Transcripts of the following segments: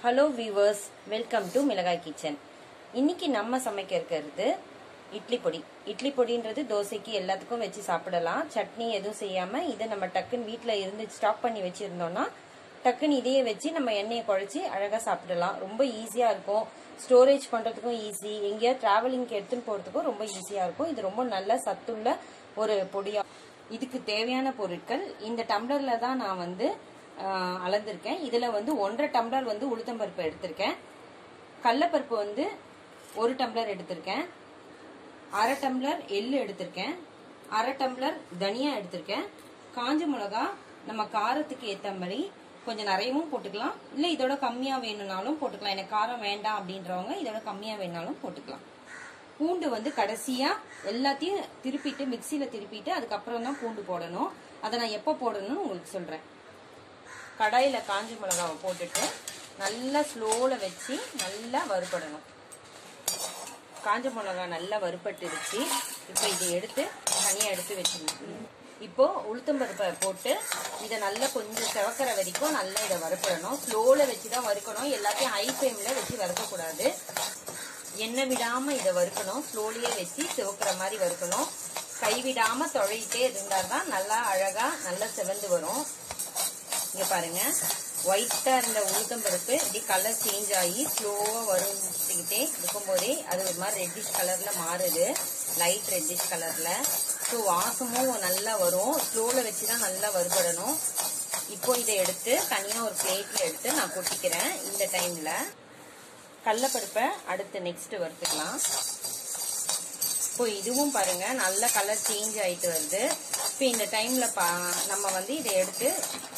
hello viewers welcome to Milagai kitchen இன்னைக்கு நம்ம சமைக்க இருக்கிறது இட்லி பொடி இட்லி பொடின்றது தோசைக்கு எல்லாத்துக்கும் வச்சு சாப்பிடலாம் சட்னி எதுவும் செய்யாம இதை நம்ம டக்குன்னு வீட்டில் இருந்து ஸ்டாக் பண்ணி வச்சிருந்தோம்னா டக்குன்னு இதையே வச்சு நம்ம எண்ணெயை குழச்சி அழகாக சாப்பிடலாம் ரொம்ப ஈஸியாக இருக்கும் ஸ்டோரேஜ் பண்ணுறதுக்கும் ஈஸி எங்கேயாவது டிராவலிங்க்கு எடுத்துன்னு போகிறதுக்கும் ரொம்ப ஈஸியாக இருக்கும் இது ரொம்ப நல்ல சத்துள்ள ஒரு பொடியா இதுக்கு தேவையான பொருட்கள் இந்த டம்ளரில் தான் நான் வந்து ஆஹ், அளந்திருக்கேன் இதில் வந்து ஒன்றரை டம்ளர் வந்து உளுத்தம்பருப்பு எடுத்திருக்கேன் கடலப்பருப்பு வந்து ஒரு டம்ளர் எடுத்திருக்கேன் அரை டம்ளர் எள்ளு எடுத்திருக்கேன் அரை டம்ளர் தனியா எடுத்திருக்கேன் காஞ்ச மிளகா நம்ம காரத்துக்கு ஏற்ற மாதிரி கொஞ்சம் நிறையவும் போட்டுக்கலாம் இல்லை இதோட கம்மியாக வேணும்னாலும் போட்டுக்கலாம் எனக்கு காரம் வேண்டாம் அப்படின்றவங்க இதோட கம்மியாக வேணாலும் போட்டுக்கலாம் பூண்டு வந்து கடைசியா எல்லாத்தையும் திருப்பிட்டு மிக்சியில திருப்பிட்டு அதுக்கப்புறம் தான் பூண்டு போடணும் அதை நான் எப்போ போடணும்னு உங்களுக்கு சொல்றேன் கடாயில காஞ்ச மிளகாவை போட்டுட்டு நல்லா ஸ்லோல வச்சு நல்லா வறுபடணும் காஞ்ச மிளகா நல்லா வறுபட்டுருச்சு இப்போ இதை எடுத்து தனியாக எடுத்து வச்சிடணும் இப்போ உளுத்தம்பருப்பை போட்டு இதை நல்லா கொஞ்சம் செவக்கிற வரைக்கும் நல்லா இதை வறுப்படணும் ஸ்லோவில் வச்சு தான் வறுக்கணும் எல்லாத்தையும் ஹை ஃப்ளேமில் வச்சு வறுக்கக்கூடாது எண்ணெய் விடாம இதை வறுக்கணும் ஸ்லோலியே வச்சு சிவக்கிற மாதிரி வறுக்கணும் கைவிடாம தொழையிட்டே இருந்தால் தான் நல்லா அழகா நல்லா செவந்து வரும் இங்க பாருங்க ஒயிட்டா இருந்த உளுத்தம்பருப்பு இப்படி கலர் சேஞ்ச் ஆகி ஸ்லோவா வருங்கிட்டே இருக்கும்போதே அது ஒரு மாதிரி ரெட்டிஷ் கலர்ல மாறுது லைட் ரெட்டிஷ் கலர்ல ஸோ வாசமும் நல்லா வரும் ஸ்லோல வச்சுதான் நல்லா வறுபடணும் இப்போ இதை எடுத்து தனியா ஒரு பிளேட்ல எடுத்து நான் கொட்டிக்கிறேன் இந்த டைம்ல கடலப்பருப்பை அடுத்து நெக்ஸ்ட் வறுத்துக்கலாம் இப்போ இதுவும் பாருங்க நல்ல கலர் சேஞ்ச் ஆயிட்டு வருது இப்போ இந்த டைம்ல பா நம்ம வந்து இதை எடுத்து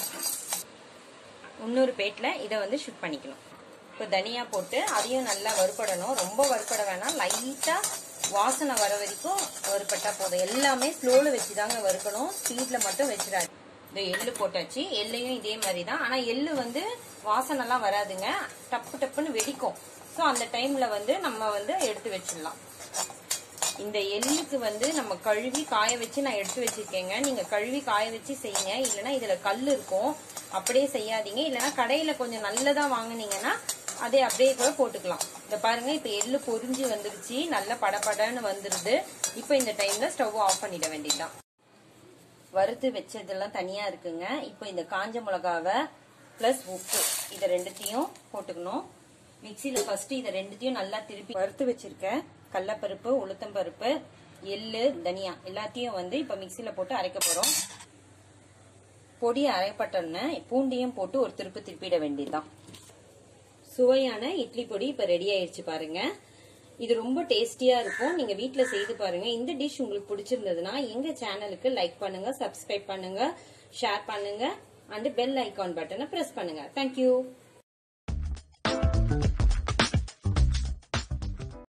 இன்னொரு பேட்ல இதை வந்து ஷிஃப்ட் பண்ணிக்கணும் இப்போ தனியா போட்டு அதையும் நல்லா வறுபடணும் ரொம்ப வறுபட வேணாம் லைட்டா வாசனை வர வரைக்கும் வறுபட்டா போதும் எல்லாமே ஸ்லோல வச்சுதாங்க வறுக்கணும் ஸ்பீட்ல மட்டும் வச்சிடாது இந்த எள்ளு போட்டாச்சு எள்ளையும் இதே மாதிரி தான் ஆனா எள்ளு வந்து வாசனைலாம் வராதுங்க டப்பு டப்புன்னு வெடிக்கும் ஸோ அந்த டைம்ல வந்து நம்ம வந்து எடுத்து வச்சிடலாம் இந்த எள்ளுக்கு வந்து நம்ம கழுவி காய வச்சு நான் எடுத்து வச்சிருக்கேங்க நீங்க கழுவி காய வச்சு செய்யுங்க இல்லைன்னா இதுல கல் இருக்கும் அப்படியே செய்யாதீங்க இல்லைன்னா கடையில கொஞ்சம் நல்லதா வாங்குனீங்கன்னா அதே அப்படியே கூட போட்டுக்கலாம் இந்த பாருங்க இப்ப எள்ளு பொரிஞ்சு வந்துருச்சு நல்ல படபடன்னு வந்துருது இப்போ இந்த டைம்ல ஸ்டவ் ஆஃப் பண்ணிட வேண்டியதுதான் வறுத்து வச்சதெல்லாம் தனியா இருக்குங்க இப்போ இந்த காஞ்ச மிளகாவை பிளஸ் உப்பு இதை ரெண்டுத்தையும் போட்டுக்கணும் மிக்சியில ஃபர்ஸ்ட் இதை ரெண்டுத்தையும் நல்லா திருப்பி வறுத்து வச்சிருக்கேன் கடலப்பருப்பு உளுத்தம்பருப்பு எள்ளு தனியா எல்லாத்தையும் வந்து இப்ப மிக்சியில போட்டு அரைக்க போறோம் பொடி அரைப்பட்டோன்னு பூண்டையும் போட்டு ஒரு திருப்பு திருப்பிட வேண்டியதுதான் சுவையான இட்லி பொடி இப்ப ரெடி ஆயிருச்சு பாருங்க இது ரொம்ப டேஸ்டியா இருக்கும் நீங்க வீட்ல செய்து பாருங்க இந்த டிஷ் உங்களுக்கு பிடிச்சிருந்ததுன்னா எங்க சேனலுக்கு லைக் பண்ணுங்க சப்ஸ்கிரைப் பண்ணுங்க ஷேர் பண்ணுங்க அண்ட் பெல் ஐகான் பட்டனை பிரஸ் பண்ணுங்க தேங்க்யூ